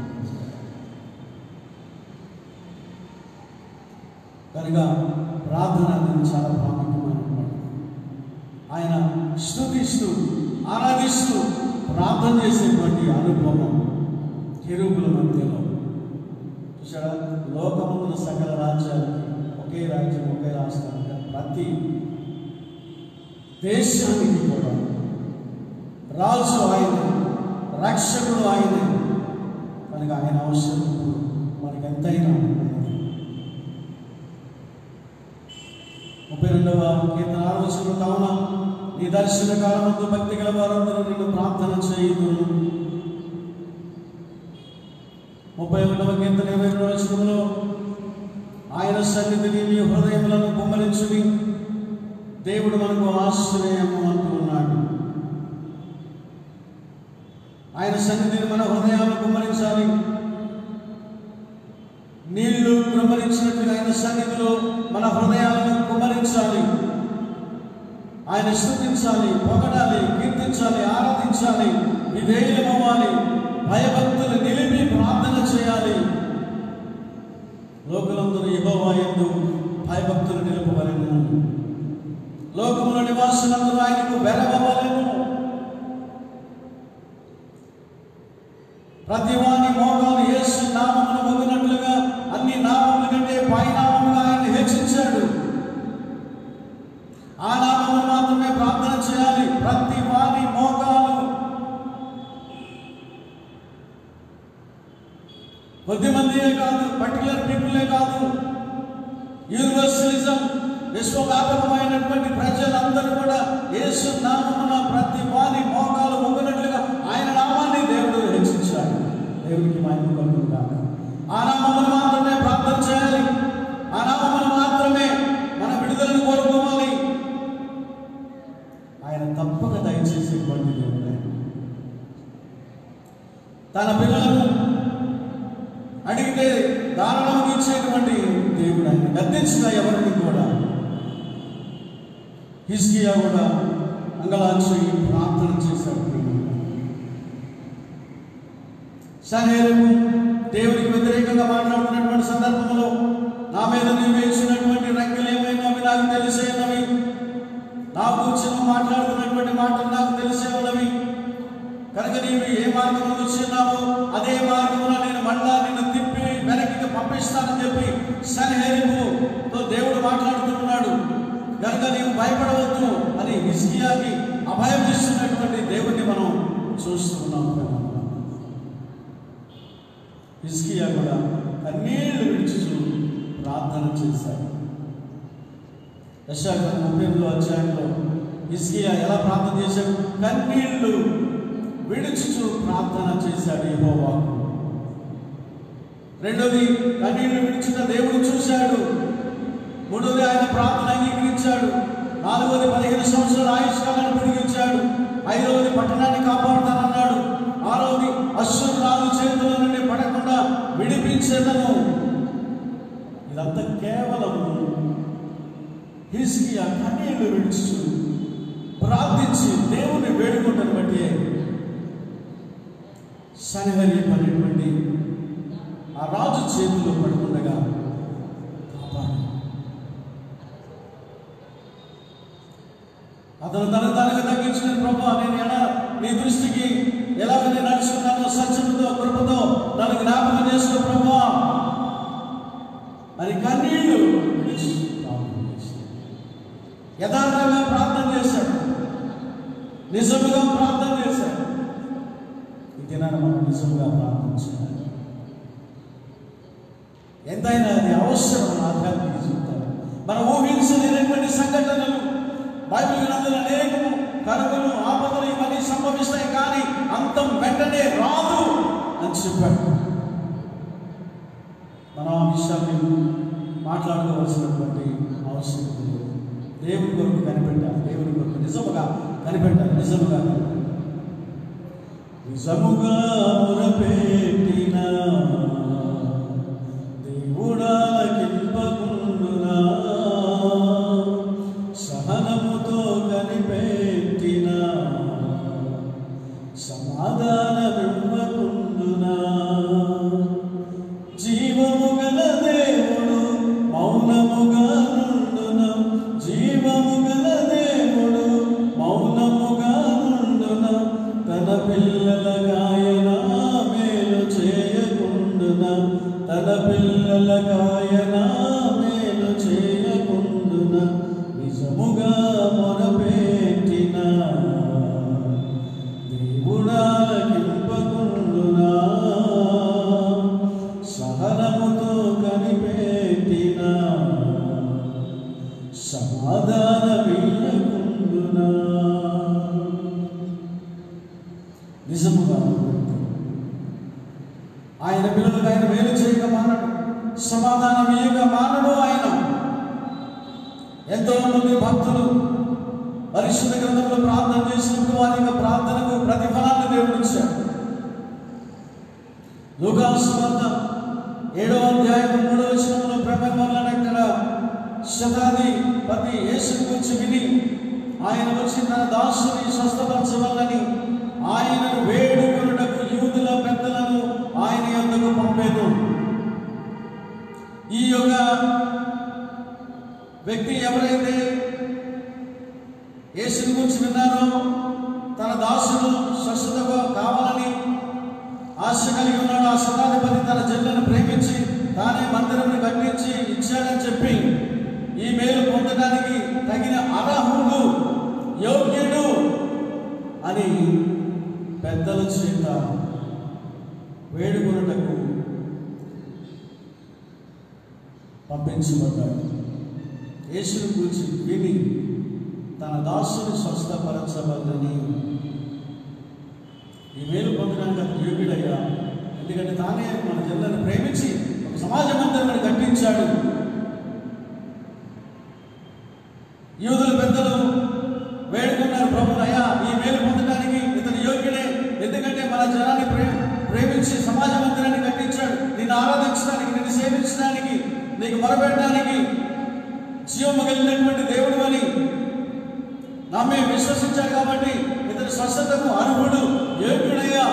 A: కనుక ప్రార్థన అనేది చాలా ప్రాముఖ్యమైనటువంటి ఆయన స్థుతిస్తూ ఆరాధిస్తూ ప్రార్థన చేసేటువంటి అనుభవం కెరూపుల మధ్యలో చూసారా లోకమున్న సకల రాజ్యాలకి ఒకే రాజ్యం ఒకే రాష్ట్రం ప్రతి దేశానికి కూడా రాజు ఆయనే రక్షకుడు ఆయనే కనుక ఆయన అవసరం ఇప్పుడు మనకి ఎంతైనా ఉన్నది ముప్పై రెండవ కీర్తన ఆలోచన కావున నీ దర్శన కాలమందు భక్తి గల వారందరూ నిన్ను ప్రార్థన చేయుదురు ముప్పై ఒకటవ కీర్తన ఇరవై రెండవ వచనంలో ఆయన సన్నిధిని మీ హృదయములను కుమ్మరించుని దేవుడు మనకు ఆశ్రయము అంటూ ఉన్నాడు ఆయన సన్నిధిని మన హృదయాలు కుమ్మరించినట్లుగా ఆయన సన్నిధిలో మన హృదయాలను కుమ్మరించాలి ఆయన స్థుతించాలి పొగడాలి కీర్తించాలి ఆరాధించాలి విధేయమవ్వాలి భయభక్తులు నిలిపి ప్రార్థన చేయాలి లోకులందరూ యెహోవా యందు భయభక్తులు నిలుపవలెను లోకముల నివాసులందరూ ఆయనకు వెరవవలెను ప్రతి వాని మోకాలు యేసు నామమును మొగినట్లుగా అన్ని నామముల కంటే పైనామముగా ఆయన హెచ్చించాడు ఆ నామమును మాత్రమే ప్రార్థన చేయాలి ప్రతి వాని మోకాలు కొద్ది మందియే కాదు పర్టికులర్ పీపులే కాదు యూనివర్సలిజం విశ్వవ్యాపకమైనటువంటి ప్రజలందరూ కూడా యేసు నామమున ప్రతి వాని మోకాలు మొగ్గినట్లుగా ఆయన నామాన్ని దేవుడు హెచ్చించాడు దేవుడికి మహిమ కలుగును గాక ఆ నామమును మాత్రమే ప్రార్థన చేయాలి ఆ నామమును మాత్రమే మన విడుదలను కోరుకోవాలి ఆయన తప్పక దయచేసేటువంటి దేవుడు ఆయన. తన పిల్లలను అడిగితే దారుణం ఇచ్చేటువంటి దేవుడు ఆయన గద్దించిన ఎవరిని కూడా హిస్కియా కూడా అంగళాంచి ప్రార్థన చేశాడు సనేరుకు దేవునికి వ్యతిరేకంగా మాట్లాడుతున్నటువంటి సందర్భంలో నా మీద నీవు వేసినటువంటి రంగులు ఏమైనా అవి నాకు తెలిసేనవి నా గురించి నువ్వు మాట్లాడుతున్నటువంటి మాటలు నాకు తెలిసే ఉన్నవి కనుక నీవు ఏ మార్గంలో వచ్చినావో అదే మార్గంలో నేను మళ్ళా నిన్ను తిప్పి వెనక్కి పంపిస్తానని చెప్పి సన్హెరిపుతో దేవుడు మాట్లాడుతున్నాడు కనుక నీవు భయపడవద్దు అని హిస్కియాకి అభయం ఇస్తున్నటువంటి దేవుడిని మనం చూస్తున్నాం హిస్కియా కూడా కన్నీళ్లు విడిచి ప్రార్థన చేశాడు యశాగ్రంథం ముప్పై ఎనిమిదో అధ్యాయంలో హిస్కియా ఎలా ప్రార్థన చేశాడు కన్నీళ్లు విడుచుచు ప్రార్థన చేశాడు యెహోవాకు రెండోది కన్నీళ్లు విడిచిన దేవుడు చూశాడు మూడోది ఆయన ప్రార్థన అంగీకరించాడు నాలుగోది పదిహేను సంవత్సరాల ఆయుష్కాలను పొడిగించాడు ఐదవది పట్టణాన్ని కాపాడుతానన్నాడు ఆరవది అశ్వరు రాజు చేతుల నుండి పడకుండా విడిపించేదను ఇదంతా కేవలం హిస్కియా కన్నీళ్లు విడిచి ప్రార్థించి దేవుని వేడుకుంటాను బట్టి సన్హరి అనేటువంటి ఆ రాజు చేతిలో పడుతుండగా కాపాడు అతను తన తనకు తగ్గించిన ప్రభు నేను ఎలా నీ దృష్టికి ఎలాగ నేను నడుచుకున్నానో సత్యముతో కృపతో నన్ను జ్ఞాపకం చేసుకో ప్రభు అని కన్నీళ్లు విడిచి ప్రార్థన చేశాడు. యథార్థంగా ప్రార్థన చేశాడు నిజముగా ప్రార్థన చేశాడు ఈ దినాన్ని మనం నిజంగా ప్రార్థన చేయాలి ఎంతైనా అది అవసరం మన ఆధ్యాత్మిక జీవితంలో మనం ఊహించలేనటువంటి సంఘటనలు బైబిల్ గ్రంథాలు అనేకము కరువులు ఆపదలు ఇవన్నీ సంభవిస్తాయి కానీ అంతం వెంటనే రాదు అని చెప్పాడు మనం ఆ విషయాన్ని మాట్లాడుకోవాల్సినటువంటి అవసరం లేదు దేవుని కొరకు కనిపెట్టాలి దేవుని కొరకు నిజముగా కనిపెట్టాలి నిజముగా కనిపెట్టాలి నిజముగా మొరపెట్టిన దేవుడా కింపకుండునా సహనముతో కనిపెట్టిన సమాధానమివ్వకుండునా జీవము గల దేవుడు మౌనముగా నుండున జీవము గల దేవుడు మౌనముగా నుండున తన పిల్లల గాయన మేలు చేయకుండున తన పిల్లల గాయన మేలు చేయకుండున నిజముగా మొరపెట్టిన దేవుడాలకింపకుండునా సహనముతో కనిపెట్టిన సమాధాన వీయకుండునా నిజముగా ఆయన పిల్లలకు ఆయన మేలు చేయక మానడు సమాధానం ఇయ్యక మానడు ఆయన ఎంతో మంది భక్తులు పరిశుద్ధ గ్రంథంలో ప్రార్థన చేసినప్పుడు వారి యొక్క ప్రార్థనకు ప్రతిఫలాన్ని దేవుడు ఇచ్చాడు లూకాసు వార్త ఏడవ అధ్యాయం మూడవ వచనంలో ప్రభు శతాధిపతి యేసుని గురించి విని ఆయన వచ్చి తన దాసుని స్వస్థపరచవాలని ఆయనను వేడుకొనుటకు యూదుల పెద్దలను ఆయన యొద్దకు పంపాను ఈ యొక్క వ్యక్తి ఎవరైతే యేసుని గురించి విన్నారో తన దాసుడు స్వస్థత కావాలని ఆశ కలిగి ఉన్నాడు ఆ శతాధిపతి తన జల్లను ప్రేమించి తానే మందిరం కట్టించి ఇచ్చాడని చెప్పి ఈ మేలు పొందడానికి తగిన అర్హుడు యోగ్యుడు అని పెద్దల చేత వేడుకొనుటకు పంపించబడ్డాడు యేసుని గురించి విని తన దాసుని స్వస్థపరచబద్దని ఈ మేలు పొందడానికి అతను యోగ్యుడయ్యా ఎందుకంటే తానే మన జనులను ప్రేమించి ఒక సమాజ మందిరాన్ని కట్టించాడు యూదుల పెద్దలు వేడుకున్నారు ప్రభు అయ్యా ఈ మేలు పొందడానికి ఇతను యోగ్యుడే ఎందుకంటే మన జనాన్ని ప్రే ప్రేమించి సమాజ మందిరాన్ని కట్టించాడు నిన్ను ఆరాధించడానికి నిన్ను సేవించడానికి నీకు మొరపెట్టడానికి జీవము కలిగినటువంటి దేవుడు అని నమ్మి విశ్వసించాడు కాబట్టి ఇతని స్వస్థతకు అర్హుడు యోగ్యుడయ్యా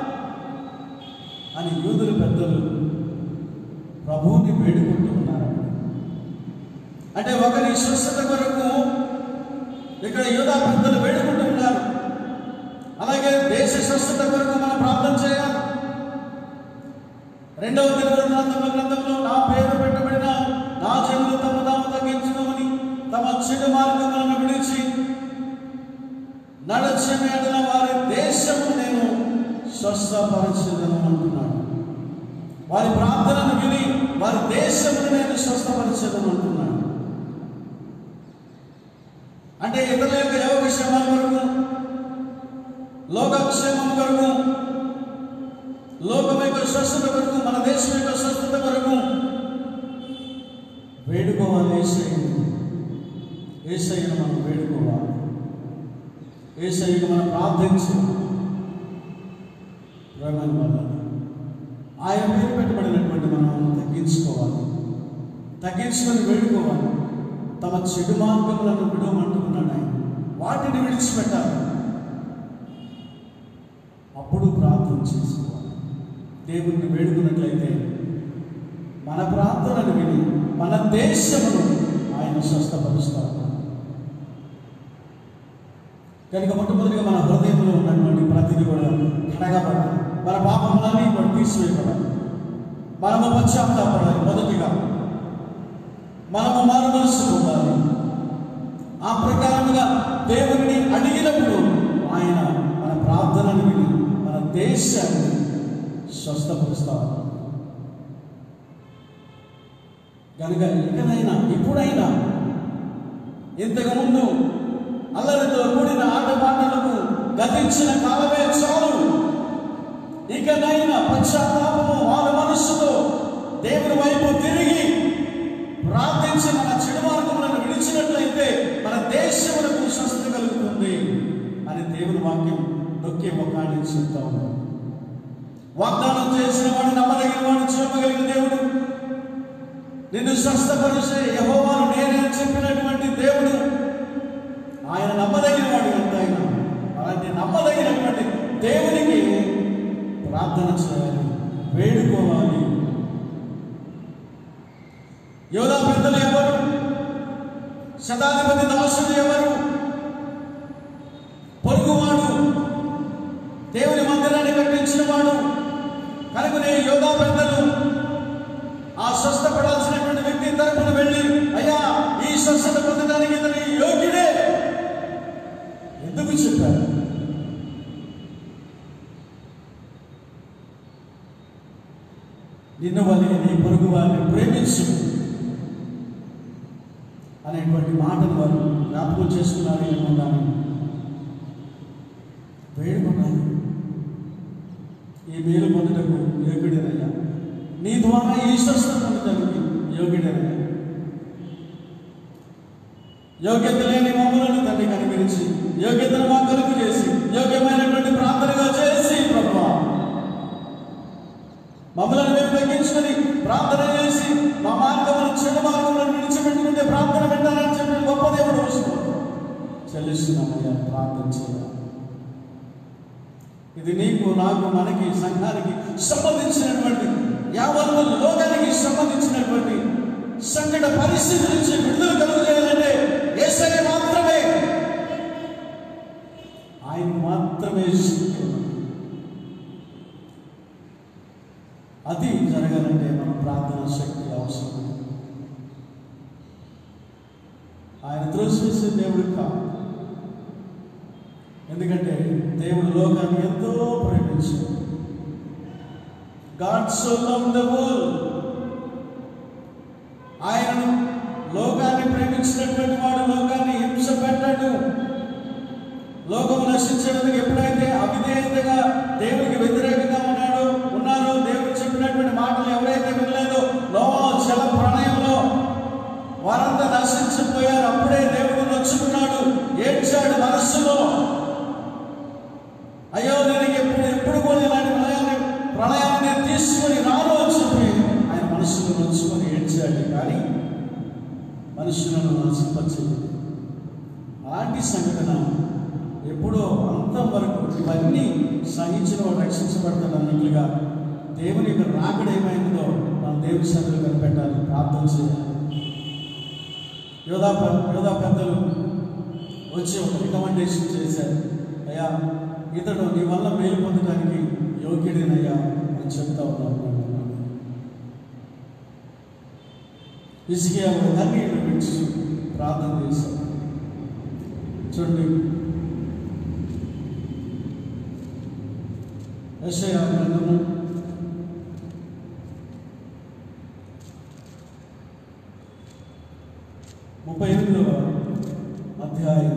A: అని యూదుల పెద్దలు ప్రభువుని వేడుకుంటూ ఉన్నారు అంటే ఒకరి స్వస్థత కొరకు ఇక్కడ యూదా పెద్దలు వేడుకుంటూ ఉన్నారు అలాగే దేశ స్వస్థత కొరకు మనం ప్రార్థన చేయాలి రెండవ దినవృత్తాంతముల గ్రంథంలో నా పేరు పెట్టబడిన నా జనులు తమ తాము తగ్గించుకోమని తమ చెడు మార్గములను విడిచి నడచిన ఎడల వారి దేశము నేను స్వస్థపరచదను అంటున్నాడు వారి ప్రార్థనను విని వారి దేశమును నేను స్వస్థపరచదను అంటున్నాడు అంటే ఇతరుల యొక్క యోగక్షేమాల కొరకు లోకక్షేమం కొరకు లోకం యొక్క స్వస్థత కొరకు మన దేశం యొక్క స్వస్థత కొరకు వేడుకోవాలి ఏసయ్యను ఏసయ్యను మనం వేడుకోవాలి ఏసయ్యను మనం ప్రార్థించాలి ప్రేమని వల్ల ఆయన పేరు పెట్టబడినటువంటి మనం తగ్గించుకోవాలి తగ్గించుకొని వేడుకోవాలి తమ చెడు మార్గములను విడవమంటున్నాడు ఆయన వాటిని విడిచిపెట్టాలి అప్పుడు ప్రార్థన చేసుకోవాలి దేవుణ్ణి వేడుకున్నట్లయితే మన ప్రార్థనను విని మన దేశమును ఆయన స్వస్థపరుస్తారు కనుక మొట్టమొదటిగా మన హృదయంలో ఉన్నటువంటి ప్రతిదీ కూడా కడగబడాలి మన పాపములన్నీ కూడా తీసివేయబడాలి మనము పశ్చాత్తాపడాలి మొదటిగా మనము మారు మనసు పొందాలి ఆ ప్రకారముగా దేవుని అడిగినప్పుడు ఆయన మన ప్రార్థనను విని మన దేశాన్ని స్వస్థపరుస్తారు కనుక ఇకనైనా ఇప్పుడైనా ఇంతకు ముందు అల్లరితో కూడిన ఆటపాటలకు గతించిన కాలమే చాలు ఇకనైనా పశ్చాత్తాపము వారి మనస్సుతో దేవుని వైపు తిరిగి ప్రార్థించి మన చెడు మార్గములను విడిచినట్లయితే మన దేశములకు స్వస్థత కలుగుతుంది అని దేవుని వాక్యం నొక్కి ముఖాన్ని చెప్తా ఉన్నాడు వాగ్దానం చేసిన వాడు నమ్మదగిన వాడు చూపగలిగిన దేవుడు నిన్ను స్వస్థపరిచే యహోవాను నేనే చెప్పినటువంటి దేవుడు ఆయన నమ్మదగిన వాడు ఎంతైనా అలాంటి నమ్మదగినటువంటి దేవునికి ప్రార్థన చేయాలి వేడుకోవాలి యోధా పెద్దలు ఎవరు శతాధిపతి దాసుడు ఎవరు పొరుగువాడు దేవుని మందిరాన్ని కట్టించిన వాడు కనుకనే యోధా పెద్దలు ఆ స్వస్థపడాల్సినటువంటి వ్యక్తి తరపున వెళ్ళి అయ్యా ఈ స్వస్థత పొందడానికి ఇతని యోగ్యుడే ఎందుకు చెప్పారు నిన్ను వలె నీ పొరుగు వారిని ప్రేమించు అనేటువంటి మాటను వారు జ్ఞాపకం చేసుకున్నారు ఏమో కానీ వేడుకున్నాను ఈ మేలు పొందుటకు యోగ్యుడేనయ్యా నీ ద్వారా ఈ స్వస్థత పొందడానికి యోగ్యుడేనయ్యా యోగ్యత లేని మమ్మలను తండ్రి కనిపించి యోగ్యతను మా కలుగు చేసి యోగ్యమైనటువంటి ప్రార్థనగా చేసి ప్రభా మమ్మల్ని మేము తగ్గించుకొని ప్రార్థన చేసి మా మార్గములను చెడు మార్గములను విడిచిపెట్టుకుంటే ప్రార్థన చేస్తున్నామయ్యా ప్రార్థన చేయాలి ఇది నీకు నాకు మనకి సంఘానికి సంబంధించినటువంటి యావత్తు లోకానికి సంబంధించినటువంటి సంకట పరిస్థితి నుంచి విడుదల కలుగజేయాలంటే ఏసై మాత్రమే ఆయన మాత్రమే శక్తి ఉన్నది. అది జరగాలంటే మన ప్రార్థన శక్తి అవసరం ఆయన త్రోసివేసే దేవుడు కాదు ఎందుకంటే దేవుడు లోకాన్ని ఎంతో ప్రేమించాడు God so love the world ఆయనను లోకాన్ని ప్రేమించినటువంటి వాడు లోకాన్ని హింస పెట్టాడు లోకం నశించడానికి ఎప్పుడైతే అవిధేయతగా దేవునికి వ్యతిరేకంగా ఉన్నాడో ఉన్నారో దేవుడు చెప్పినటువంటి మాటలు ఎవరైతే వినలేదో నోవా జల ప్రళయంలో వారంతా నశించిపోయారు అప్పుడే దేవుడు నచ్చుకున్నాడు ఏడ్చాడు మనస్సులో అయ్యో నేను ఎప్పుడు ఎప్పుడు కూడా ఇలాంటి ప్రళయాన్ని ప్రళయాన్ని నేను తీసుకొని రాను అని చెప్పి ఆయన మనస్సులో నచ్చుకొని ఏడ్చాడు కానీ మనుషులను నశింపచేయలేదు అలాంటి సంఘటన ఎప్పుడో అంతం వరకు ఇవన్నీ సహించిన వాడు రక్షించబడతాడు అన్నట్లుగా దేవుని యొక్క రాకడ ఏమైందో మనం దేవుని సన్నిధిలో కనిపెట్టాలి ప్రార్థన చేయాలి యోధా పె- యోధా పెద్దలు వచ్చి ఒక రికమెండేషన్ చేశారు అయ్యా ఇతడు నీ వల్ల మేలు పొందడానికి యోగ్యుడేనయ్యా అని చెప్తా ఉన్నాను ఇసుకే కన్నీళ్ళు విడిచి ప్రార్థన చేశారు చూడండి యెషయా గ్రంథము ముప్పై ఎనిమిదవ అధ్యాయం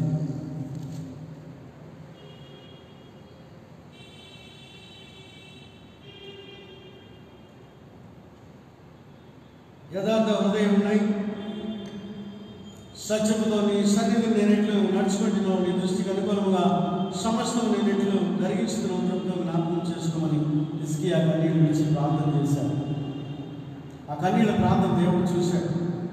A: యథార్థ హృదయం ఉన్నాయి సత్యముతో నీ సన్నిధి నేనెట్లు నడుచుకుంటున్నావు నీ దృష్టికి అనుకూలముగా సమస్తం నేనెట్లు జరిగించుతున్నావు ప్రభుత్వం జ్ఞాపకం చేసుకోమని ఇసుకి ఆ కన్నీళ్ళు విడిచి ప్రార్థన చేశాను ఆ కన్నీళ్ళ ప్రార్థన దేవుడు చూశాడు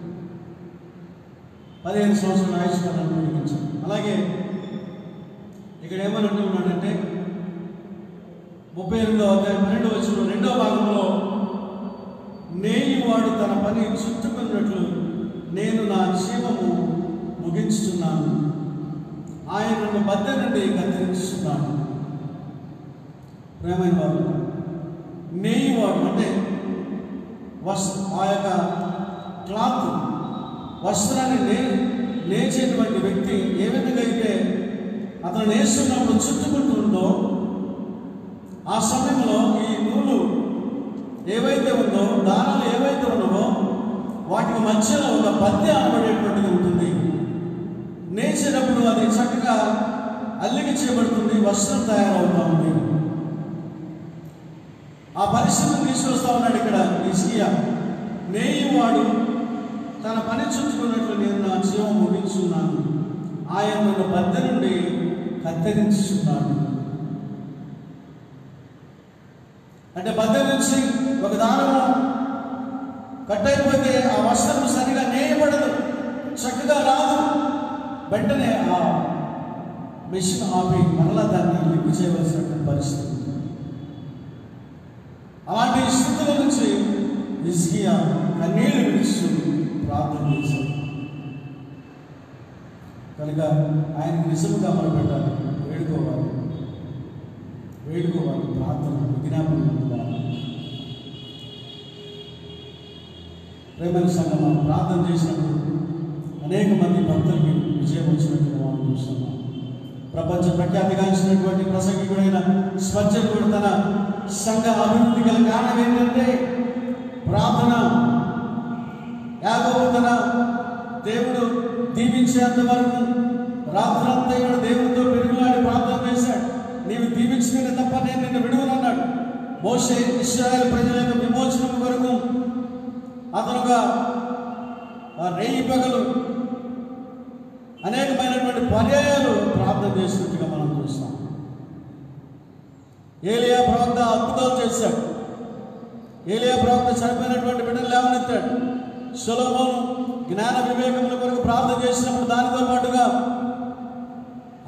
A: పదిహేను సంవత్సరాల ఆయుష్కాలను పొడిగించాడు అలాగే ఇక్కడ ఏమని అంటూ ఉన్నాడంటే ముప్పై ఎనిమిదో అధ్యాయం పన్నెండవ వచ్చిన రెండో భాగంలో నేనివాడు తన పని చుట్టుకున్నట్లు నేను నా జీవము ముగించుతున్నాను ఆయన నన్ను బద్ద నుండి కత్తిరించుతున్నాను ప్రేమైన వారు నేయివాడు అంటే వస్ ఆ యొక్క క్లాత్ వస్త్రాన్ని నే నేచేటువంటి వ్యక్తి ఏ విధంగా అయితే అతను నేస్తున్నప్పుడు చుట్టుకుంటుందో ఆ సమయంలో ఈ నూలు ఏవైతే ఉందో దారాలు ఏవైతే ఉన్నావో వాటికి మధ్యలో ఒక పద్య అనబడేటువంటిది ఉంటుంది నేచేటప్పుడు అది చక్కగా అల్లిక చేయబడుతుంది వస్త్రం తయారవుతా ఉంది ఆ పరిస్థితిని తీసుకొస్తా ఉన్నాడు ఇక్కడ ఇస్కియా నేయివాడు తన పని చుట్టుకున్నట్లు నేను నా జీవం ముగించున్నాను ఆయన నన్ను బద్ద నుండి కత్తిరించున్నాడు అంటే బద్ద నుంచి ఒక దారము కట్ అయిపోతే ఆ వస్త్రం సరిగా నేయబడదు చక్కగా రాదు వెంటనే ఆ మెషిన్ ఆపి మరలా దాన్ని లింక్ చేయవలసినటువంటి పరిస్థితి అలాంటి స్థితుల నుంచి ఇస్కియా కన్నీళ్లు విడుస్తూ ప్రార్థన చేశాడు కనుక ఆయనకు నిజముగా మొదలుపెట్టాలి వేడుకోవాలి వేడుకోవాలి ప్రార్థన విజ్ఞాపన ఉండాలి ప్రేమైన సంగమం ప్రార్థన చేసినప్పుడు అనేక మంది భక్తులకి విజయం వచ్చినట్టు మనం చూస్తున్నాం ప్రపంచ ప్రఖ్యాతిగాంచినటువంటి ప్రసంగికుడైన స్వచ్ఛకుడు తన సంఘ అభివృద్ధి గల కారణం ఏంటంటే ప్రార్థన యాగోబు తన దేవుడు దీవించేంత వరకు రాత్రంతా కూడా దేవుడితో పెరుగులాడి ప్రార్థన చేశాడు నీవు దీవించిన తప్ప నేను నిన్ను విడువనన్నాడు మోషే ఇస్రాయేల్ ప్రజల యొక్క విమోచనం కొరకు అతనుగా ఆ రేయి పగలు అనేకమైనటువంటి పర్యాయాలు ప్రార్థన చేసినట్టుగా మనం చూస్తాం ఏలియా ప్రవక్త అద్భుతాలు చేశాడు ఏలియా ప్రవక్త చనిపోయినటువంటి బిడ్డలు లేవనెత్తాడు సొలొమోను జ్ఞాన వివేకముల కొరకు ప్రార్థన చేసినప్పుడు దానితో పాటుగా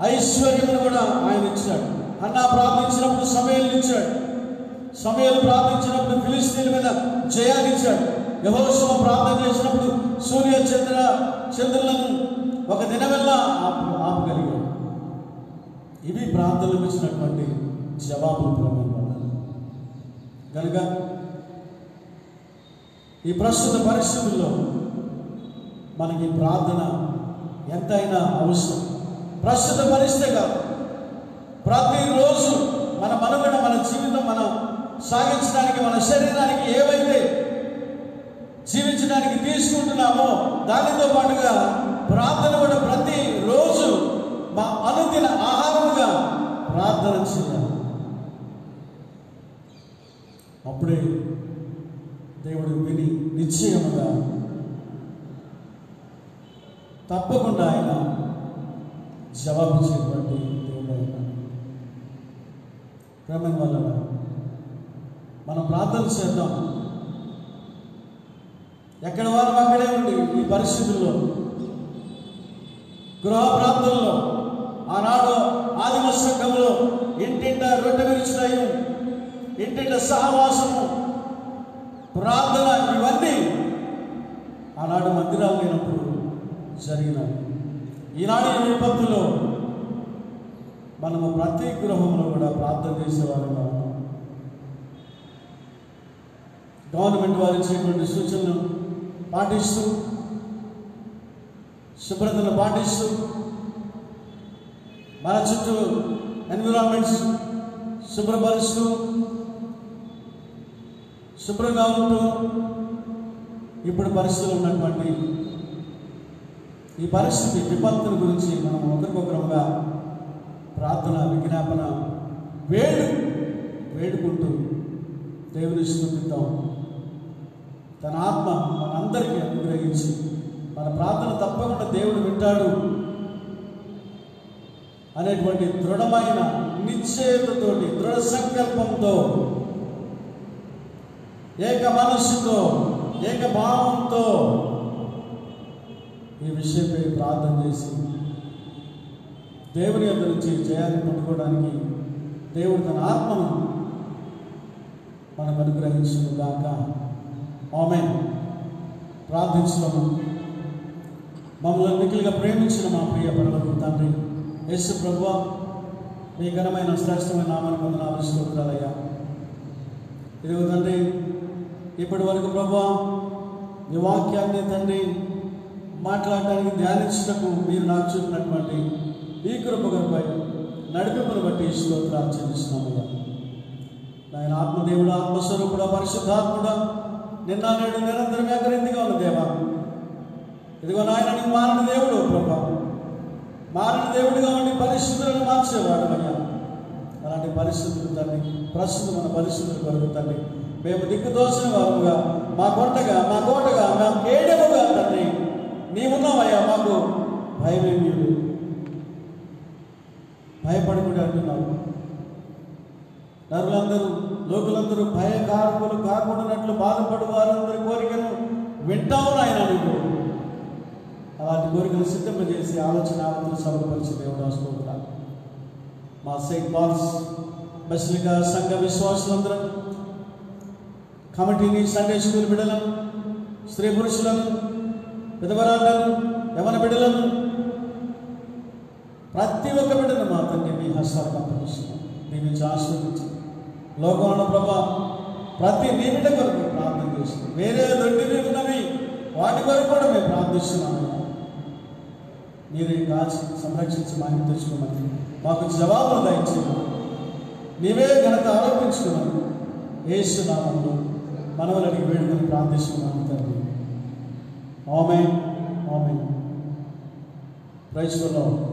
A: ఐశ్వర్యమును కూడా ఆయన ఇచ్చాడు అన్నా ప్రార్థించినప్పుడు సమయాలు ఇచ్చాడు సమయాలు ప్రార్థించినప్పుడు ఫిలిస్తీన్ మీద జయాలు ఇచ్చాడు యహోశవ ప్రార్థన చేసినప్పుడు సూర్య చంద్ర చంద్రులను ఒక దినమెల్లా ఆపు ఆపగలిగాడు ఇవి ప్రార్థనలకు ఇచ్చినటువంటి జవాబులు ప్రేమ కనుక ఈ ప్రస్తుత పరిస్థితుల్లో మనకి ప్రార్థన ఎంతైనా అవసరం ప్రస్తుత పరిస్థితి కాదు ప్రతిరోజు మన మనుగడ మన జీవితం మనం సాగించడానికి మన శరీరానికి ఏవైతే జీవించడానికి తీసుకుంటున్నామో దానితో పాటుగా ప్రార్థన కూడా ప్రతి రోజు మా అనుదిన ఆహారముగా ప్రార్థన చేయాలి అప్పుడే దేవుడు విని నిశ్చయముగా తప్పకుండా ఆయన జవాబిచ్చేటువంటి దేవుడు ఆయన ప్రేమ వల్ల మనం ప్రార్థన చేద్దాం ఎక్కడ వారు అక్కడే ఉండి ఈ పరిస్థితుల్లో గృహ ప్రాంతంలో ఆనాడు ఆదిమ సంఘంలో ఇంటింట రొట్టె విరిచినాయి ఇంటింట సహవాసము ప్రార్థన ఇవన్నీ ఆనాడు మందిరాలు లేనప్పుడు జరిగినాయి ఈనాడు ఈ విపత్తులో మనము ప్రతి గృహంలో కూడా ప్రార్థన చేసేవారుగా ఉన్నాం గవర్నమెంట్ వారు ఇచ్చేటువంటి సూచనలు పాటిస్తూ శుభ్రతను పాటిస్తూ మన చుట్టూ ఎన్విరాన్మెంట్స్ శుభ్రపరుస్తూ శుభ్రంగా ఉంటూ ఇప్పుడు పరిస్థితులు ఉన్నటువంటి ఈ పరిస్థితి విపత్తుల గురించి మనం ఒకరికొకరుగా ప్రార్థన విజ్ఞాపన వేడు వేడుకుంటూ దేవుని స్థుతిద్దాం తన ఆత్మ మనందరికీ అనుగ్రహించి మన ప్రార్థన తప్పకుండా దేవుడు వింటాడు అనేటువంటి దృఢమైన నిశ్చయతతోటి దృఢ సంకల్పంతో ఏక మనస్సుతో ఏక భావంతో ఈ విషయంపై ప్రార్థన చేసి దేవుని యొక్క నుంచి జయాన్ని పొందుకోవడానికి దేవుడు తన ఆత్మను మనకు అనుగ్రహించును గాక ఆమె ప్రార్థించడము మమ్మల్ని మిగిలిగా ప్రేమించిన మా ప్రియ పరలకు తండ్రి యేసు ప్రభు మీ ఘనమైన శ్రేష్టమైన నామాన్ని పొందిన స్తోత్రాలయ్యా ఇదిగో తండ్రి ఇప్పటి వరకు ప్రభు మీ వాక్యాన్ని తండ్రి మాట్లాడటానికి ధ్యానించటకు మీరు నాకు చూపినటువంటి ఈ కృపగరపై నడిపింపును బట్టి స్తోత్రాలు చెల్లిస్తున్నామయ్యా నాయన ఆత్మదేవుడు ఆత్మస్వరూపుడు పరిశుద్ధాత్ముడు నిన్న నేడు నిరంతరం ఏకరీతిగా ఉన్న దేవా ఇదిగో నాయన నీకు మారణ దేవుడు ప్రభా మారణ దేవుడిగా ఉండి పరిస్థితులను మార్చేవాడు అయ్యా అలాంటి పరిస్థితులు తండ్రి ప్రస్తుతం మన పరిస్థితులు కొరకు తండ్రి మేము దిక్కుదోసిన వారుగా మా కొండగా మా కోటగా మా కేడముగా తండ్రి నీవున్నావయ్యా మాకు భయమేమి లేదు. భయపడకుండా అంటున్నావు నరులందరూ లోకులందరూ భయకారకులు కాకుండానట్లు బాధపడు వారందరి కోరికను వింటావు నాయన నువ్వు అలాంటి కోరికలు సిద్ధంపజేసి ఆలోచన ఆలోచన సమర్పరిచి దేవుడు స్తోత్ర మా సెయింట్ పాల్స్ బసిలికా సంఘ విశ్వాసులందరూ కమిటీని సండే స్కూల్ బిడ్డలను స్త్రీ పురుషులను విధవరాలను యవన బిడ్డలను ప్రతి ఒక్క బిడ్డను మా తండ్రి మీ హస్తాలకు అప్పగిస్తున్నాం దీవించి ఆస్వాదించి లోకంలో ప్రభా ప్రతి నీ బిడ్డ కొరకు ప్రార్థన చేస్తున్నాం వేరే దొడ్డివి ఉన్నవి వాటి కొరకు కూడా మేము ప్రార్థిస్తున్నాము మీరే కాచి సంరక్షించి మాకు తెచ్చుకోమని మాకు జవాబులు దయచేయమని నీవే ఘనత ఆరోపించుకున్నాను ఏసునామంలో మనవలు అడిగి వేడుకొని ప్రార్థిస్తున్నాను తండ్రి ఆమె ఆమె ప్రైజ్లో